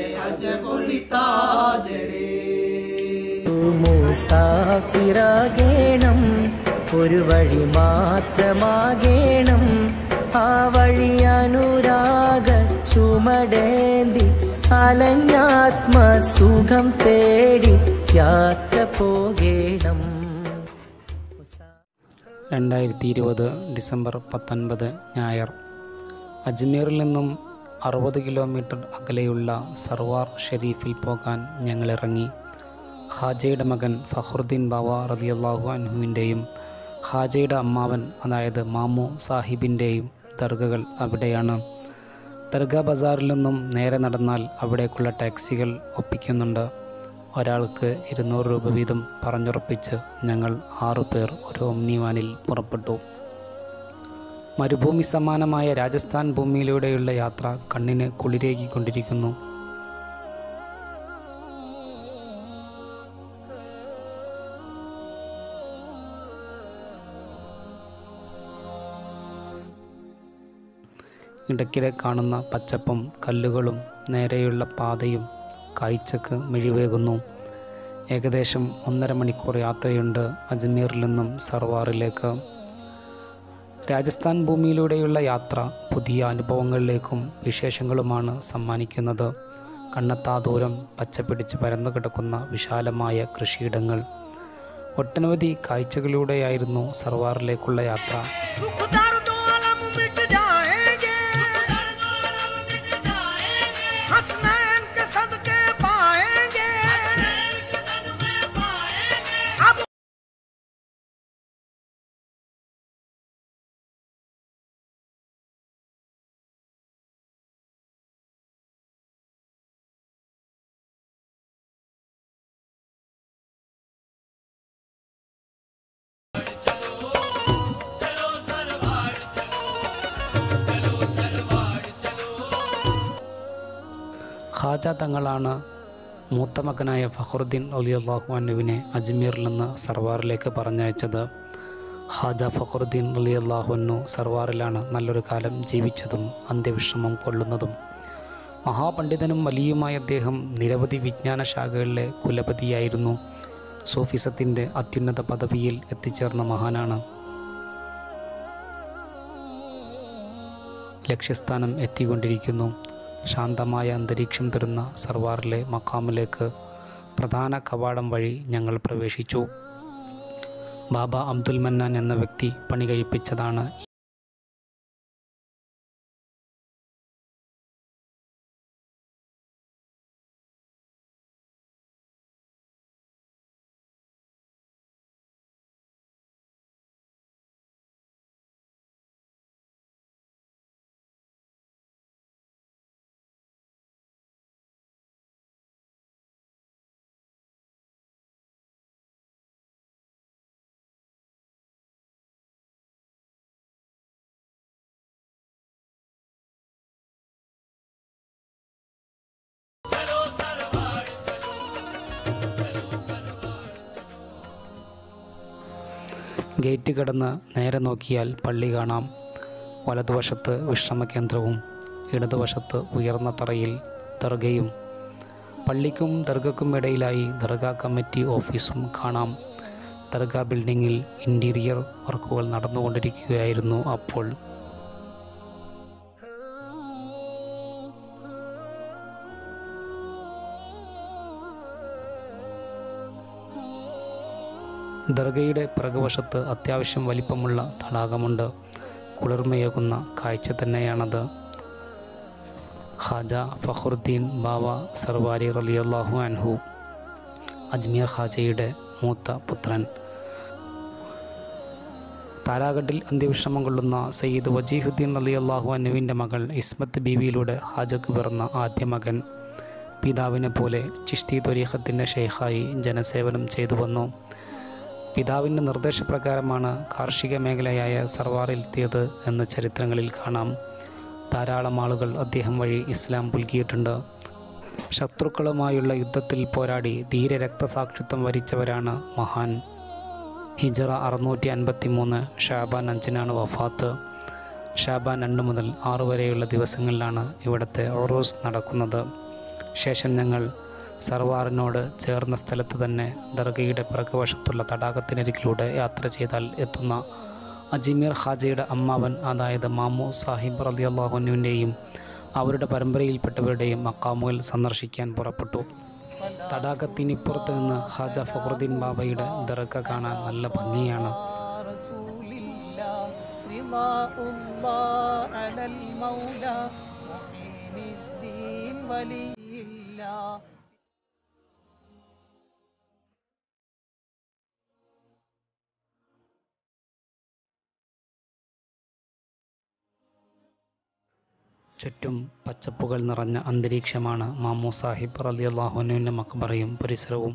മുസാഫിറാകേണം ഒരു വഴി മാത്രമാകേണം ആ വഴി അനുരാഗ ചുമടേന്തി അലഞ്ഞാത്മസുഖം തേടി യാത്ര പോകേണം രണ്ടായിരത്തി ഇരുപത് ഡിസംബർ പത്തൊൻപത് ഞായർ അജ്മീറിൽ നിന്നും അറുപത് കിലോമീറ്റർ അകലെയുള്ള സർവാർ ഷെരീഫിൽ പോകാൻ ഞങ്ങളിറങ്ങി ഹാജയുടെ മകൻ ഫഹ്റുദ്ദീൻ ബാവ റളിയല്ലാഹു അൻഹുവിൻ്റെയും ഹാജയുടെ അമ്മാവൻ അതായത് മാമു സാഹിബിൻ്റെയും ദർഗകൾ അവിടെയാണ് ദർഗ ബസാറിൽ നിന്നും നേരെ നടന്നാൽ അവിടേക്കുള്ള ടാക്സികൾ ഒപ്പിക്കുന്നുണ്ട് ഒരാൾക്ക് ഇരുന്നൂറ് രൂപ വീതം പറഞ്ഞുറപ്പിച്ച് ഞങ്ങൾ ആറു പേർ ഒരു ഒമ്നി വാനിൽ പുറപ്പെട്ടു മരുഭൂമി സമാനമായ രാജസ്ഥാൻ ഭൂമിയിലൂടെയുള്ള യാത്ര കണ്ണിന് കുളിരേകിക്കൊണ്ടിരിക്കുന്നു ഇടയ്ക്കിടെ കാണുന്ന പച്ചപ്പും കല്ലുകളും നേരെയുള്ള പാതയും കാഴ്ചക്ക് മിഴിവേകുന്നു ഏകദേശം ഒന്നര മണിക്കൂർ യാത്രയുണ്ട് അജ്മീറിൽ നിന്നും സർവാറിലേക്ക് രാജസ്ഥാൻ ഭൂമിയിലൂടെയുള്ള യാത്ര പുതിയ അനുഭവങ്ങളിലേക്കും വിശേഷങ്ങളുമാണ് സമ്മാനിക്കുന്നത് കണ്ണെത്താ ദൂരം പച്ചപിടിച്ച് പരന്നു കിടക്കുന്ന വിശാലമായ കൃഷിയിടങ്ങൾ ഒട്ടനവധി കാഴ്ചകളിലൂടെയായിരുന്നു സർവാറിലേക്കുള്ള യാത്ര दुख दर्द अलम मिट जाएंगे हसनैन के सदके पाएंगे अब ഖാജ തങ്ങളാണ് മൂത്ത മകനായ ഫഖറുദ്ദീൻ അലിയല്ലാഹു അനുവിനെ അജ്മീറിൽ നിന്ന് സർവാറിലേക്ക് പറഞ്ഞയച്ചത് ഖാജ ഫഖറുദ്ദീൻ അലിയല്ലാഹുനു സർവാറിലാണ് നല്ലൊരു കാലം ജീവിച്ചതും അന്ത്യവിശ്രമം കൊള്ളുന്നതും മഹാപണ്ഡിതനും വലിയുമായ അദ്ദേഹം നിരവധി വിജ്ഞാന ശാഖകളിലെ കുലപതിയായിരുന്നു സൂഫിസത്തിൻ്റെ അത്യുന്നത പദവിയിൽ എത്തിച്ചേർന്ന മഹാനാണ് ലക്ഷ്യസ്ഥാനം എത്തിക്കൊണ്ടിരിക്കുന്നു ശാന്തമായ അന്തരീക്ഷം തരുന്ന സർവാറിലെ മക്കാമിലേക്ക് പ്രധാന കവാടം വഴി ഞങ്ങൾ പ്രവേശിച്ചു ബാബ അബ്ദുൽ മന്നാൻ എന്ന വ്യക്തി പണി കഴിപ്പിച്ചതാണ് ഗേറ്റ് കടന്ന് നേരെ നോക്കിയാൽ പള്ളി കാണാം വലതുവശത്ത് വിശ്രമ കേന്ദ്രവും ഇടതുവശത്ത് ഉയർന്ന തറയിൽ ദർഗയും പള്ളിക്കും ദർഗക്കും ഇടയിലായി ദർഗ കമ്മിറ്റി ഓഫീസും കാണാം ദർഗ ബിൽഡിങ്ങിൽ ഇൻറ്റീരിയർ വർക്കുകൾ നടന്നുകൊണ്ടിരിക്കുകയായിരുന്നു അപ്പോൾ ദർഗയുടെ പിറകുവശത്ത് അത്യാവശ്യം വലിപ്പമുള്ള തടാകമുണ്ട് കുളിർമയേകുന്ന കാഴ്ച തന്നെയാണത് ഖാജ ഫഖറുദ്ദീൻ ബാവ സർവാരി റലിയല്ലാഹു അൻഹു അജ്മീർ ഖാജയുടെ മൂത്ത പുത്രൻ താരാഗഡിൽ അന്ത്യവിശ്രമം കൊള്ളുന്ന സയ്യിദ് വജീഹുദ്ദീൻ അലി അള്ളാഹു അനുവിൻ്റെ മകൾ ഇസ്മത്ത് ബീവിയിലൂടെ ഹാജക്ക് പിറന്ന ആദ്യ മകൻ പിതാവിനെ പോലെ ചിഷ്തി ത്വരീഖത്തിൻ്റെ ഷെയ്ഖായി ജനസേവനം ചെയ്തു വന്നു പിതാവിൻ്റെ നിർദ്ദേശപ്രകാരമാണ് കാർഷിക മേഖലയായ സർവാറിലെത്തിയത് എന്ന് ചരിത്രങ്ങളിൽ കാണാം ധാരാളം ആളുകൾ അദ്ദേഹം വഴി ഇസ്ലാം പുൽകിയിട്ടുണ്ട് ശത്രുക്കളുമായുള്ള യുദ്ധത്തിൽ പോരാടി ധീര രക്തസാക്ഷിത്വം വരിച്ചവരാണ് മഹാൻ ഹിജറ അറുന്നൂറ്റി അൻപത്തി മൂന്ന് ഷാബാൻ അഞ്ചിനാണ് വഫാത്ത് ഷാബാൻ രണ്ട് മുതൽ ആറ് വരെയുള്ള ദിവസങ്ങളിലാണ് ഇവിടുത്തെ ഒറോസ് നടക്കുന്നത് ശേഷം ഞങ്ങൾ സർവാറിനോട് ചേർന്ന സ്ഥലത്ത് തന്നെ ദർഗയുടെ പിറകുവശത്തുള്ള തടാകത്തിനരികിലൂടെ യാത്ര ചെയ്താൽ എത്തുന്ന അജ്മീർ ഹാജയുടെ അമ്മാവൻ അതായത് മാമു സാഹിബ് റലി അള്ളാഹുനുവിൻ്റെയും അവരുടെ പരമ്പരയിൽപ്പെട്ടവരുടെയും മക്കാമുകൾ സന്ദർശിക്കാൻ പുറപ്പെട്ടു തടാകത്തിനിപ്പുറത്ത് നിന്ന് ഹാജ ഫഖറുദ്ദീൻ ബാബയുടെ ദർഗ കാണാൻ നല്ല ഭംഗിയാണ് رسول الله رضاء الله على المولى معين الدين ولي الله ചുറ്റും പച്ചപ്പുകൾ നിറഞ്ഞ അന്തരീക്ഷമാണ് മാമു സാഹിബ് റലി അള്ളാഹുനുവിൻ്റെ മക്ബറയും പരിസരവും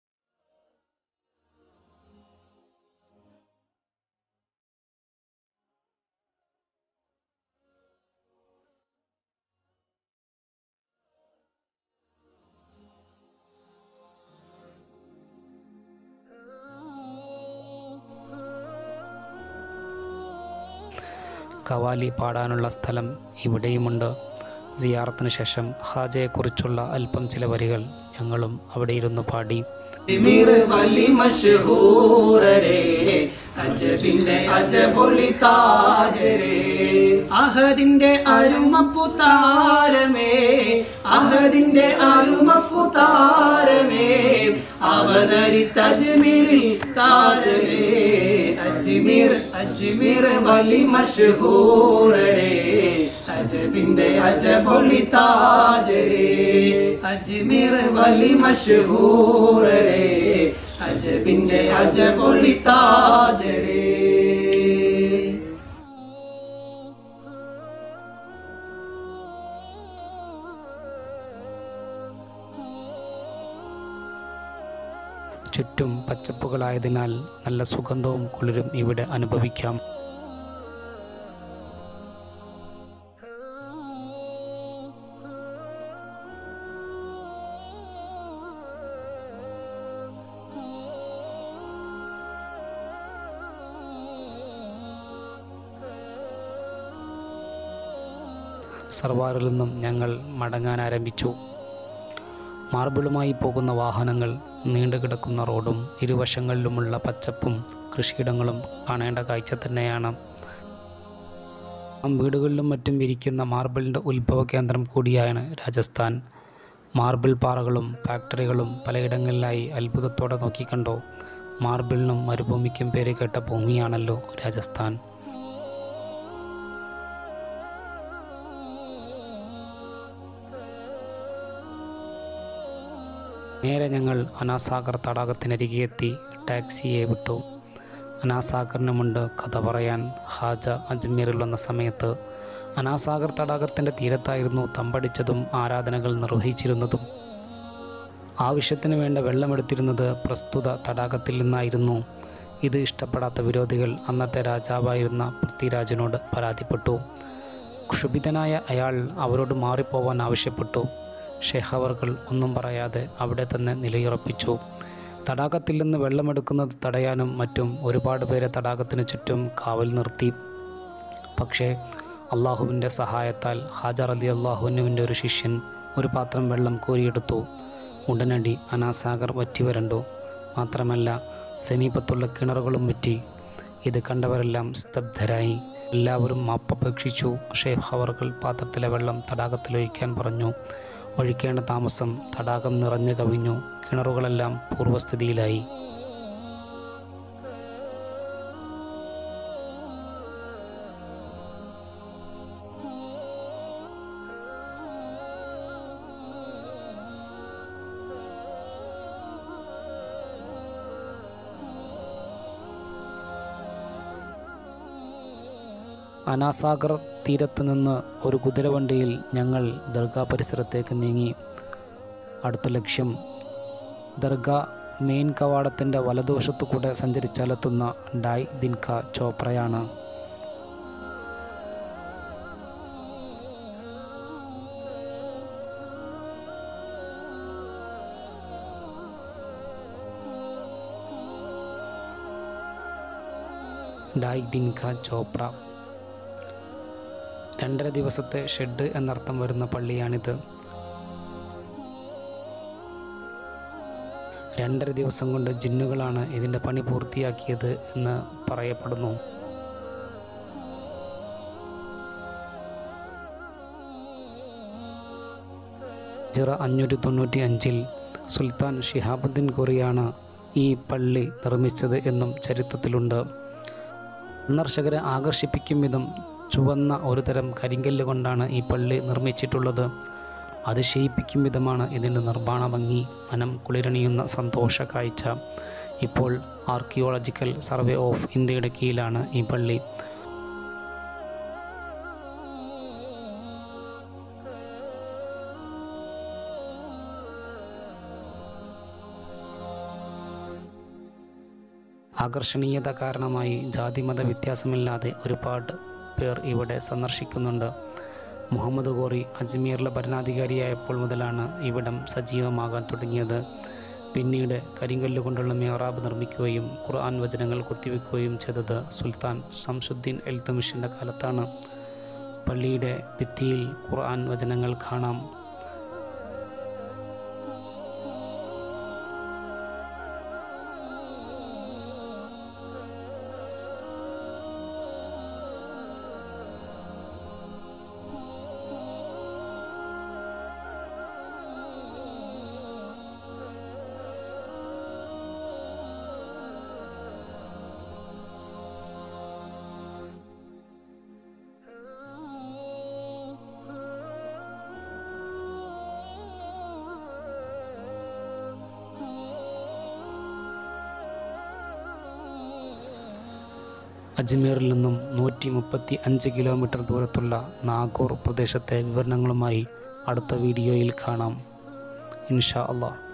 കവാലി പാടാനുള്ള സ്ഥലം ഇവിടെയുമുണ്ട് സിയാറത്തിന് ശേഷം ഹാജയെക്കുറിച്ചുള്ള അല്പം ചില വരികൾ ഞങ്ങളും അവിടെ ഇരുന്ന് പാടി തിമിർ വലി മഷഹൂരരെ അജബിന്റെ അജബൊളി താജരെ അഹദിന്റെ അരുമപ്പുതാരമേ അഹദിന്റെ അരുമപ്പുതാരമേ അവതരിച്ച അജ്മീരിൽ താജമേ അജ്മീർ അജ്മീർ വലി മഷഹൂരരെ അജബിന്റെ അജബൊളി താജരെ അജ്മീർ വലി മഷഹൂരരെ അജബിന്റെ അജബൊളി താജരെ ചുറ്റും പച്ചപ്പുകളായതിനാൽ നല്ല സുഗന്ധവും കുളിരും ഇവിടെ അനുഭവിക്കാം സർവാറിൽ നിന്നും ഞങ്ങൾ മടങ്ങാൻ ആരംഭിച്ചു മാർബിളുമായി പോകുന്ന വാഹനങ്ങൾ നീണ്ടുകിടക്കുന്ന റോഡും ഇരുവശങ്ങളിലുമുള്ള പച്ചപ്പും കൃഷിയിടങ്ങളും കാണേണ്ട കാഴ്ച തന്നെയാണ് വീടുകളിലും മറ്റും വിരിക്കുന്ന മാർബിളിൻ്റെ ഉത്ഭവ കേന്ദ്രം കൂടിയാണ് രാജസ്ഥാൻ മാർബിൾ പാറകളും ഫാക്ടറികളും പലയിടങ്ങളിലായി അത്ഭുതത്തോടെ നോക്കിക്കണ്ടോ മാർബിളിനും മരുഭൂമിക്കും പേര് കേട്ട ഭൂമിയാണല്ലോ രാജസ്ഥാൻ നേരെ ഞങ്ങൾ അനാസാഗർ തടാകത്തിനരികെ എത്തി ടാക്സിയെ വിട്ടു അനാസാഗറിനുമുണ്ട് കഥ പറയാൻ ഹാജ അജ്മീറിൽ വന്ന സമയത്ത് അനാസാഗർ തടാകത്തിൻ്റെ തീരത്തായിരുന്നു തമ്പടിച്ചതും ആരാധനകൾ നിർവഹിച്ചിരുന്നതും ആവശ്യത്തിന് വേണ്ട വെള്ളമെടുത്തിരുന്നത് പ്രസ്തുത തടാകത്തിൽ നിന്നായിരുന്നു ഇത് ഇഷ്ടപ്പെടാത്ത വിരോധികൾ അന്നത്തെ രാജാവായിരുന്ന പൃഥ്വിരാജിനോട് പരാതിപ്പെട്ടു ക്ഷുഭിതനായ അയാൾ അവരോട് മാറിപ്പോവാൻ ആവശ്യപ്പെട്ടു ഷെഹവർകൾ ഒന്നും പറയാതെ അവിടെ തന്നെ നിലയുറപ്പിച്ചു തടാകത്തിൽ നിന്ന് വെള്ളമെടുക്കുന്നത് തടയാനും മറ്റും ഒരുപാട് പേരെ തടാകത്തിന് ചുറ്റും കാവൽ നിർത്തി പക്ഷേ അള്ളാഹുവിൻ്റെ സഹായത്താൽ ഹാജർ അലി അള്ളാഹുനുവിൻ്റെ ഒരു ശിഷ്യൻ ഒരു പാത്രം വെള്ളം കോരിയെടുത്തു ഉടനടി അനാസാഗർ വറ്റി വരണ്ടു മാത്രമല്ല സമീപത്തുള്ള കിണറുകളും വറ്റി ഇത് കണ്ടവരെല്ലാം സ്തബ്ധരായി എല്ലാവരും മാപ്പപേക്ഷിച്ചു ഷേഖ് ഹവർകൾ പാത്രത്തിലെ വെള്ളം തടാകത്തിലൊഴിക്കാൻ പറഞ്ഞു ഒഴിക്കേണ്ട താമസം തടാകം നിറഞ്ഞു കവിഞ്ഞു കിണറുകളെല്ലാം പൂർവ്വസ്ഥിതിയിലായി അനാസാഗർ തീരത്ത് നിന്ന് ഒരു കുതിരവണ്ടിയിൽ ഞങ്ങൾ ദർഗാ പരിസരത്തേക്ക് നീങ്ങി അടുത്ത ലക്ഷ്യം ദർഗ മെയിൻ കവാടത്തിൻ്റെ വലതുവശത്തു കൂടെ സഞ്ചരിച്ചാലെത്തുന്ന ഡായ് ദിൻക ചോപ്രയാണ് ഡായ് ദിൻക ചോപ്ര രണ്ടര ദിവസത്തെ ഷെഡ് എന്നർത്ഥം വരുന്ന പള്ളിയാണിത് രണ്ടര ദിവസം കൊണ്ട് ജിന്നുകളാണ് ഇതിൻ്റെ പണി പൂർത്തിയാക്കിയത് എന്ന് പറയപ്പെടുന്നു ജിറ അഞ്ഞൂറ്റി തൊണ്ണൂറ്റി അഞ്ചിൽ സുൽത്താൻ ഷിഹാബുദ്ദീൻ കൊറിയാണ് ഈ പള്ളി നിർമ്മിച്ചത് എന്നും ചരിത്രത്തിലുണ്ട് സന്ദർശകരെ ആകർഷിപ്പിക്കും വിധം ചുവന്ന ഒരു തരം കരിങ്കല്ല് കൊണ്ടാണ് ഈ പള്ളി നിർമ്മിച്ചിട്ടുള്ളത് അതിശയിപ്പിക്കും വിധമാണ് ഇതിൻ്റെ നിർമ്മാണ ഭംഗി മനം കുളിരണിയുന്ന സന്തോഷ കാഴ്ച ഇപ്പോൾ ആർക്കിയോളജിക്കൽ സർവേ ഓഫ് ഇന്ത്യയുടെ കീഴിലാണ് ഈ പള്ളി ആകർഷണീയത കാരണമായി ജാതിമത വ്യത്യാസമില്ലാതെ ഒരുപാട് പേർ ഇവിടെ സന്ദർശിക്കുന്നുണ്ട് മുഹമ്മദ് ഗോറി അജ്മീറിലെ ഭരണാധികാരിയായപ്പോൾ മുതലാണ് ഇവിടം സജീവമാകാൻ തുടങ്ങിയത് പിന്നീട് കരിങ്കല്ല് കൊണ്ടുള്ള മിഹറാബ് നിർമ്മിക്കുകയും ഖുർആൻ വചനങ്ങൾ കുത്തിവെക്കുകയും ചെയ്തത് സുൽത്താൻ ഷംസുദ്ദീൻ എൽത്തുമിഷിൻ്റെ കാലത്താണ് പള്ളിയുടെ ഭിത്തിയിൽ ഖുർആൻ വചനങ്ങൾ കാണാം അജ്മീറിൽ നിന്നും നൂറ്റി മുപ്പത്തി അഞ്ച് കിലോമീറ്റർ ദൂരത്തുള്ള നാഗൂർ പ്രദേശത്തെ വിവരണങ്ങളുമായി അടുത്ത വീഡിയോയിൽ കാണാം ഇൻഷാ അള്ളാഹ്